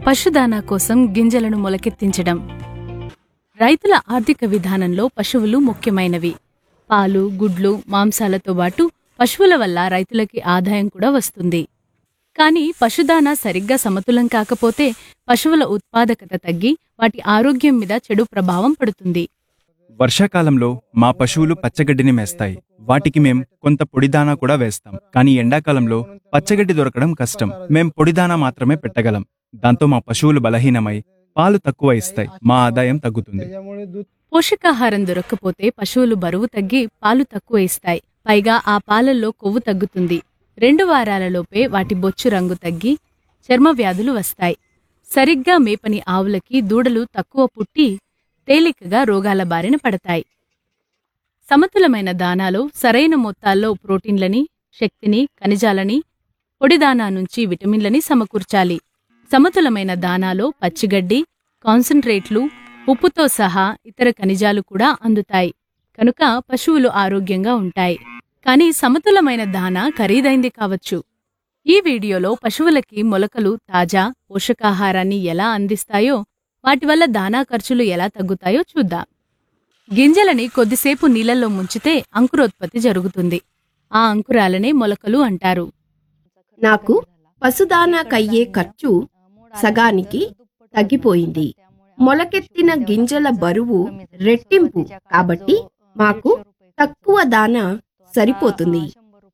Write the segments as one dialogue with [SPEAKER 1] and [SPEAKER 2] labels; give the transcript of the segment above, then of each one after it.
[SPEAKER 1] పశుదానా కోసం గింజలను మొలకెత్తించడం రైతుల ఆర్థిక విధానంలో పశువులు ముఖ్యమైనవి పాలు గుడ్లు మాంసాలతో పాటు పశువుల వల్ల రైతులకి ఆదాయం కూడా వస్తుంది కానీ పశుదానా సరిగ్గా సమతులం కాకపోతే పశువుల ఉత్పాదకత తగ్గి వాటి ఆరోగ్యం మీద చెడు ప్రభావం పడుతుంది
[SPEAKER 2] వర్షాకాలంలో మా పశువులు పచ్చగడ్డిని మేస్తాయి వాటికి మేం కొంత పొడిదానా కూడా వేస్తాం కానీ ఎండాకాలంలో పచ్చగడ్డి దొరకడం కష్టం మేం పొడిదానా మాత్రమే పెట్టగలం దాంతో మా పశువులు బలహీనమై పాలు తక్కువ ఇస్తాయి మా ఆదాయం తగ్గుతుంది
[SPEAKER 1] పోషకాహారం దొరక్కపోతే పశువులు బరువు తగ్గి పాలు తక్కువ ఇస్తాయి పైగా ఆ పాలల్లో కొవ్వు తగ్గుతుంది రెండు వారాలలోపే వాటి బొచ్చు రంగు తగ్గి చర్మ వ్యాధులు వస్తాయి సరిగ్గా మేపని ఆవులకి దూడలు తక్కువ పుట్టి తేలికగా రోగాల బారిన పడతాయి సమతులమైన దానాలో సరైన మొత్తాల్లో ప్రోటీన్లని శక్తిని ఖనిజాలని పొడి దానా నుంచి విటమిన్లని సమకూర్చాలి సమతులమైన దానాలో పచ్చిగడ్డి కాన్సంట్రేట్లు ఉప్పుతో సహా ఇతర ఖనిజాలు కూడా అందుతాయి కనుక పశువులు ఆరోగ్యంగా ఉంటాయి కానీ సమతులమైన దానా ఖరీదైంది కావచ్చు ఈ వీడియోలో పశువులకి మొలకలు తాజా పోషకాహారాన్ని ఎలా అందిస్తాయో వాటి వల్ల దానా ఖర్చులు ఎలా తగ్గుతాయో చూద్దాం గింజలని కొద్దిసేపు నీళ్ళల్లో ముంచితే అంకురోత్పత్తి జరుగుతుంది ఆ అంకురాలనే మొలకలు అంటారు
[SPEAKER 3] నాకు పశుదానాకయ్యే ఖర్చు సగానికి తగ్గిపోయింది మొలకెత్తిన గింజల బరువు రెట్టింపు కాబట్టి మాకు తక్కువ దాన సరిపోతుంది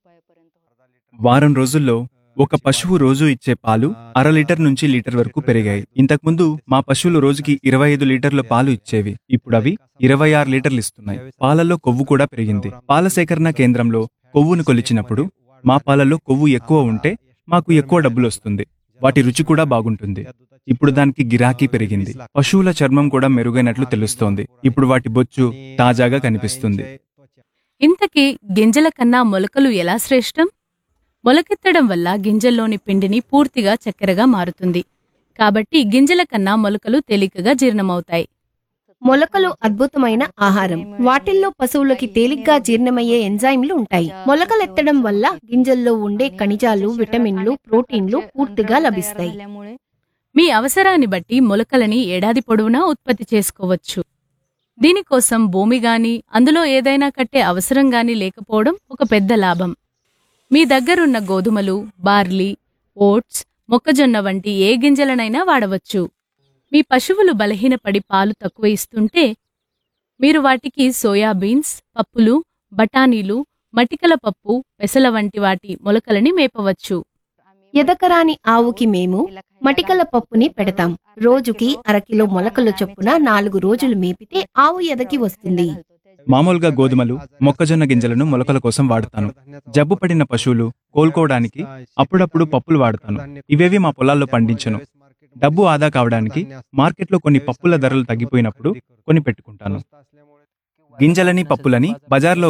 [SPEAKER 2] వారం రోజుల్లో ఒక పశువు రోజు ఇచ్చే పాలు అర లీటర్ నుంచి లీటర్ వరకు పెరిగాయి ఇంతకుముందు మా పశువులు రోజుకి ఇరవై ఐదు లీటర్ల పాలు ఇచ్చేవి ఇప్పుడు అవి ఇరవై ఆరు లీటర్లు ఇస్తున్నాయి పాలలో కొవ్వు కూడా పెరిగింది పాల సేకరణ కేంద్రంలో కొవ్వును కొలిచినప్పుడు మా పాలలో కొవ్వు ఎక్కువ ఉంటే మాకు ఎక్కువ డబ్బులు వస్తుంది వాటి రుచి కూడా బాగుంటుంది ఇప్పుడు దానికి గిరాకీ పెరిగింది పశువుల చర్మం కూడా మెరుగైనట్లు తెలుస్తోంది ఇప్పుడు వాటి బొచ్చు తాజాగా కనిపిస్తుంది
[SPEAKER 1] ఇంతకీ గింజల కన్నా మొలకలు ఎలా శ్రేష్టం మొలకెత్తడం వల్ల గింజల్లోని పిండిని పూర్తిగా చక్కెరగా మారుతుంది కాబట్టి గింజల కన్నా మొలకలు తేలికగా జీర్ణమవుతాయి
[SPEAKER 3] మొలకలు అద్భుతమైన ఆహారం వాటిల్లో పశువులకి తేలిగ్గా జీర్ణమయ్యే ఎంజైమ్లు ఉంటాయి మొలకలెత్తడం వల్ల గింజల్లో ఉండే ఖనిజాలు విటమిన్లు ప్రోటీన్లు పూర్తిగా లభిస్తాయి
[SPEAKER 1] మీ అవసరాన్ని బట్టి మొలకలని ఏడాది పొడవునా ఉత్పత్తి చేసుకోవచ్చు దీనికోసం భూమి గాని అందులో ఏదైనా కట్టే అవసరం గాని లేకపోవడం ఒక పెద్ద లాభం మీ దగ్గరున్న గోధుమలు బార్లీ ఓట్స్ మొక్కజొన్న వంటి ఏ గింజలనైనా వాడవచ్చు మీ పశువులు బలహీనపడి పాలు తక్కువ ఇస్తుంటే మీరు వాటికి సోయాబీన్స్ పప్పులు బఠానీలు మటికల పప్పు పెసల వంటి వాటి మొలకలని మేపవచ్చు
[SPEAKER 3] ఎదకరాని ఆవుకి మేము మటికల పప్పుని పెడతాం రోజుకి అరకిలో మొలకలు చొప్పున నాలుగు రోజులు మేపితే ఆవు ఎదకి వస్తుంది
[SPEAKER 2] మామూలుగా గోధుమలు మొక్కజొన్న గింజలను మొలకల కోసం వాడతాను జబ్బు పడిన పశువులు కోలుకోవడానికి అప్పుడప్పుడు పప్పులు వాడతాను ఇవేవి మా పొలాల్లో పండించను డబ్బు ఆదా కావడానికి మార్కెట్లో కొన్ని పప్పుల ధరలు తగ్గిపోయినప్పుడు కొని పెట్టుకుంటాను గింజలని పప్పులని బజార్లో